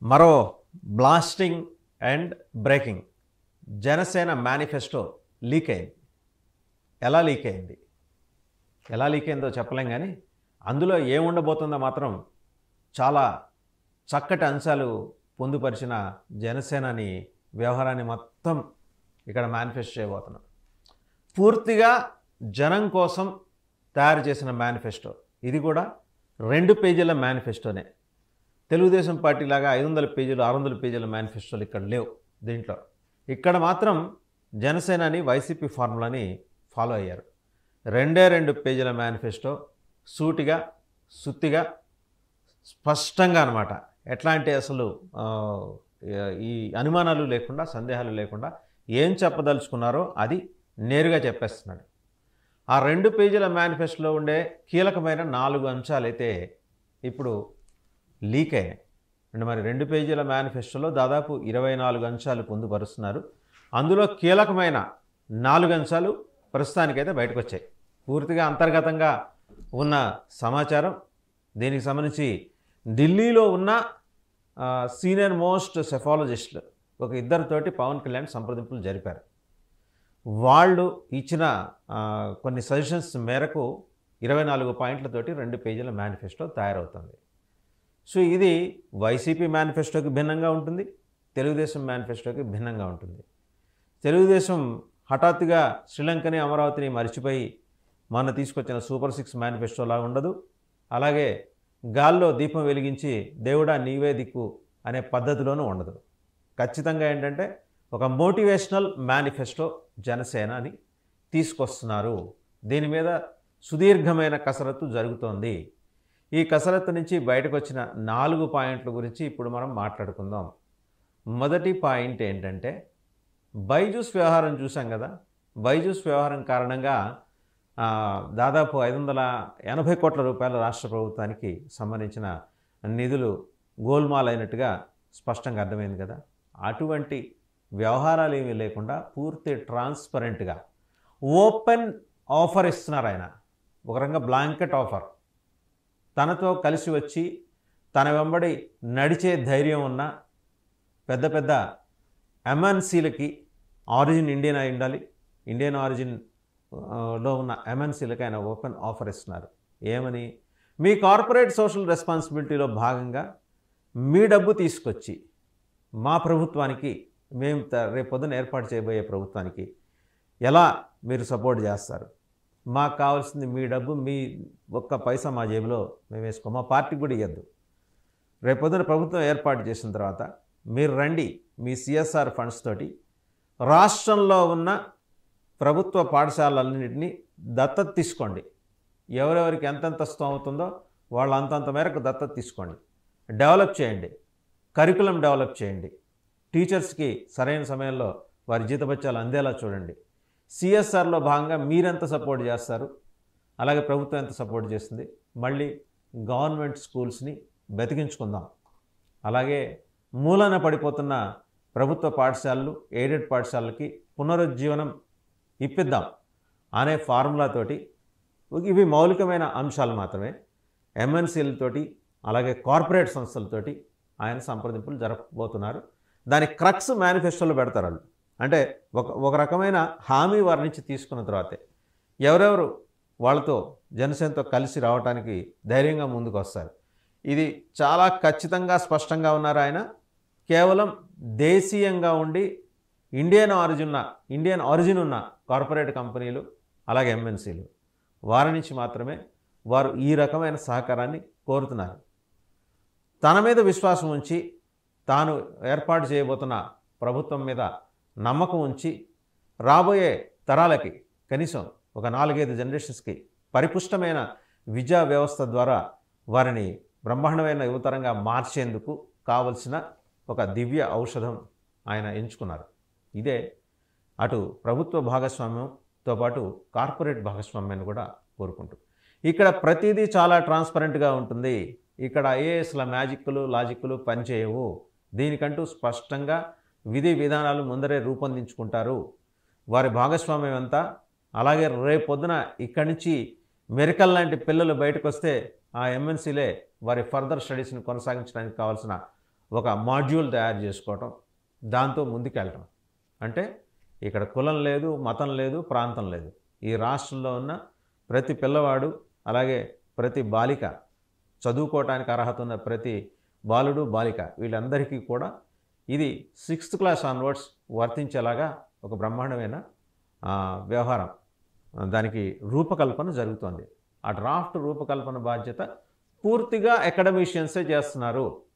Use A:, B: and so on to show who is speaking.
A: మరో blasting and breaking Janasena manifesto leak అయింది ఎలా లీక్ అయింది ఎలా లీక్ అయిందో చెప్పలేం కానీ అందులో ఏముండబోతుందో మాత్రం చాలా చక్కటి అంశాలు పొందుపరిచిన జనసేనని వ్యవహారాన్ని మొత్తం ఇక్కడ మేనిఫెస్ట్ చేయబోతున్నాం పూర్తిగా జనం కోసం తయారు చేసిన మేనిఫెస్టో ఇది కూడా రెండు పేజీల మేనిఫెస్టోనే తెలుగుదేశం పార్టీ లాగా ఐదు వందల పేజీలు ఆరు వందల పేజీల మేనిఫెస్టోలు ఇక్కడ లేవు దీంట్లో ఇక్కడ మాత్రం జనసేనని వైసీపీ ఫార్ములాని ఫాలో అయ్యారు రెండే రెండు పేజీల మేనిఫెస్టో సూటిగా సుత్తిగా స్పష్టంగా అనమాట ఎట్లాంటి అసలు ఆ, ఈ అనుమానాలు లేకుండా సందేహాలు లేకుండా ఏం చెప్పదలుచుకున్నారో అది నేరుగా చెప్పేస్తున్నాడు ఆ రెండు పేజీల మేనిఫెస్టోలో ఉండే కీలకమైన నాలుగు అంశాలైతే ఇప్పుడు లీక్ అయినాయి అంటే మరి రెండు పేజీల మేనిఫెస్టోలో దాదాపు ఇరవై నాలుగు అంశాలు పొందుపరుస్తున్నారు అందులో కీలకమైన నాలుగు అంశాలు ప్రస్తుతానికైతే బయటకు వచ్చాయి పూర్తిగా అంతర్గతంగా ఉన్న సమాచారం దీనికి సంబంధించి ఢిల్లీలో ఉన్న ఆ, సీనియర్ మోస్ట్ సెఫాలజిస్టులు ఒక ఇద్దరితోటి పవన్ కళ్యాణ్ సంప్రదింపులు జరిపారు వాళ్ళు ఇచ్చిన ఆ, కొన్ని సజెషన్స్ మేరకు ఇరవై నాలుగు పాయింట్లతోటి రెండు పేజీల మేనిఫెస్టో తయారవుతుంది సో ఇది వైసీపీ మేనిఫెస్టోకి భిన్నంగా ఉంటుంది తెలుగుదేశం మేనిఫెస్టోకి భిన్నంగా ఉంటుంది తెలుగుదేశం హఠాత్తుగా శ్రీలంకని అమరావతిని మర్చిపోయి మొన్న తీసుకొచ్చిన సూపర్ సిక్స్ మేనిఫెస్టోలా ఉండదు అలాగే గాల్లో దీపం వెలిగించి దేవుడా నీవే దిక్కు అనే పద్ధతిలోనూ ఉండదు ఖచ్చితంగా ఏంటంటే ఒక మోటివేషనల్ మేనిఫెస్టో జనసేన అని తీసుకొస్తున్నారు దీని మీద సుదీర్ఘమైన కసరత్తు జరుగుతోంది ఈ కసరత్తు నుంచి బయటకు వచ్చిన నాలుగు పాయింట్ల గురించి ఇప్పుడు మనం మాట్లాడుకుందాం మొదటి పాయింట్ ఏంటంటే బైజూస్ వ్యవహారం చూసాం కదా బైజూస్ వ్యవహారం కారణంగా ఆ, దాదాపు ఐదు వందల ఎనభై కోట్ల రూపాయల రాష్ట్ర ప్రభుత్వానికి సంబంధించిన నిధులు గోల్మాల్ అయినట్టుగా స్పష్టంగా అర్థమైంది కదా అటువంటి వ్యవహారాలు ఏమీ లేకుండా పూర్తి ట్రాన్స్పరెంట్గా ఓపెన్ ఆఫర్ ఇస్తున్నారు ఆయన ఒక రకంగా బ్లాంకెట్ ఆఫర్ తనతో కలిసి వచ్చి తన వెంబడి నడిచే ధైర్యం ఉన్న పెద్ద పెద్ద ఎంఎన్సీలకి ఆరిజిన్ ఇండియన్ అయి ఉండాలి ఇండియన్ ఆరిజిన్ ఆ, లో ఉన్న ఎంఎన్సీలకి ఆయన ఓపెన్ ఆఫర్ ఇస్తున్నారు ఏమని మీ కార్పొరేట్ సోషల్ రెస్పాన్సిబిలిటీలో భాగంగా మీ డబ్బు తీసుకొచ్చి మా ప్రభుత్వానికి మేము త- రేపు పొద్దున ఏర్పాటు చేయబోయే ప్రభుత్వానికి ఎలా మీరు సపోర్ట్ చేస్తారు మాకు కావాల్సింది మీ డబ్బు మీ ఒక్క పైసా మా జేబులో మేము వేసుకో మా పార్టీకి కూడా ఇవ్వద్దు రేపొద్దున ప్రభుత్వం ఏర్పాటు చేసిన తర్వాత మీరు రండి మీ సిఎస్ఆర్ ఫండ్స్ తోటి రాష్ట్రంలో ఉన్న ప్రభుత్వ పాఠశాలలన్నింటినీ దత్తత తీసుకోండి ఎవరెవరికి ఎంతెంత స్తోమతుందో వాళ్ళు అంతంత మేరకు దత్తత తీసుకోండి డెవలప్ చేయండి కరికులం డెవలప్ చేయండి టీచర్స్కి సరైన సమయంలో వారి జీతభత్యాలు అందేలా చూడండి సిఎస్ఆర్లో భాగంగా మీరెంత సపోర్ట్ చేస్తారు అలాగే ప్రభుత్వం ఎంత సపోర్ట్ చేస్తుంది మళ్ళీ గవర్నమెంట్ స్కూల్స్ని బతికించుకుందాం అలాగే మూలన పడిపోతున్న ప్రభుత్వ పాఠశాలలు ఎయిడెడ్ పాఠశాలలకి పునరుజ్జీవనం ఇప్పిద్దాం అనే ఫార్ములాతోటి ఇవి మౌలికమైన అంశాలు మాత్రమే ఎంఎన్సీలతోటి అలాగే కార్పొరేట్ సంస్థలతోటి ఆయన సంప్రదింపులు జరపబోతున్నారు దాని క్రక్స్ మేనిఫెస్టోలో పెడతారు వాళ్ళు అంటే ఒక ఒక రకమైన హామీ వారి నుంచి తీసుకున్న తర్వాతే ఎవరెవరు వాళ్ళతో జనసేనతో కలిసి రావడానికి ధైర్యంగా ముందుకు వస్తారు ఇది చాలా ఖచ్చితంగా స్పష్టంగా ఉన్నారు ఆయన కేవలం దేశీయంగా ఉండి ఇండియన్ ఆరిజిన్ ఉన్న ఇండియన్ ఆరిజిన్ ఉన్న కార్పొరేట్ కంపెనీలు అలాగే ఎంఎన్సీలు వారి నుంచి మాత్రమే వారు ఈ రకమైన సహకారాన్ని కోరుతున్నారు తన మీద విశ్వాసం ఉంచి తాను ఏర్పాటు చేయబోతున్న ప్రభుత్వం మీద నమ్మకం ఉంచి రాబోయే తరాలకి కనీసం ఒక నాలుగైదు జనరేషన్స్కి పరిపుష్టమైన విద్యా వ్యవస్థ ద్వారా వారిని బ్రహ్మాండమైన యువతరంగా మార్చేందుకు కావలసిన ఒక దివ్య ఔషధం ఆయన ఎంచుకున్నారు ఇదే అటు ప్రభుత్వ భాగస్వామ్యంతో పాటు కార్పొరేట్ భాగస్వామ్యాన్ని కూడా కోరుకుంటూ ఇక్కడ ప్రతిదీ చాలా ట్రాన్స్పరెంట్గా ఉంటుంది ఇక్కడ ఐఏఎస్ల మ్యాజిక్లు లాజిక్లు పనిచేయవు దీనికంటూ స్పష్టంగా విధి విధానాలు ముందరే రూపొందించుకుంటారు వారి భాగస్వామ్యం అంతా అలాగే రేపొద్దున ఇక్కడి నుంచి మెరికల్ లాంటి పిల్లలు బయటకు వస్తే ఆ ఎంఎన్సీలే వారి ఫర్దర్ స్టడీస్ని కొనసాగించడానికి కావాల్సిన ఒక మాడ్యూల్ తయారు చేసుకోవటం దాంతో ముందుకెళ్ళటం అంటే ఇక్కడ కులం లేదు మతం లేదు ప్రాంతం లేదు ఈ రాష్ట్రంలో ఉన్న ప్రతి పిల్లవాడు అలాగే ప్రతి బాలిక చదువుకోవటానికి అర్హత ఉన్న ప్రతి బాలుడు బాలిక వీళ్ళందరికీ కూడా ఇది సిక్స్త్ క్లాస్ ఆన్వర్డ్స్ వర్తించేలాగా ఒక బ్రహ్మాండమైన ఆ, వ్యవహారం దానికి రూపకల్పన జరుగుతోంది ఆ డ్రాఫ్ట్ రూపకల్పన బాధ్యత పూర్తిగా అకాడమిషియన్సే చేస్తున్నారు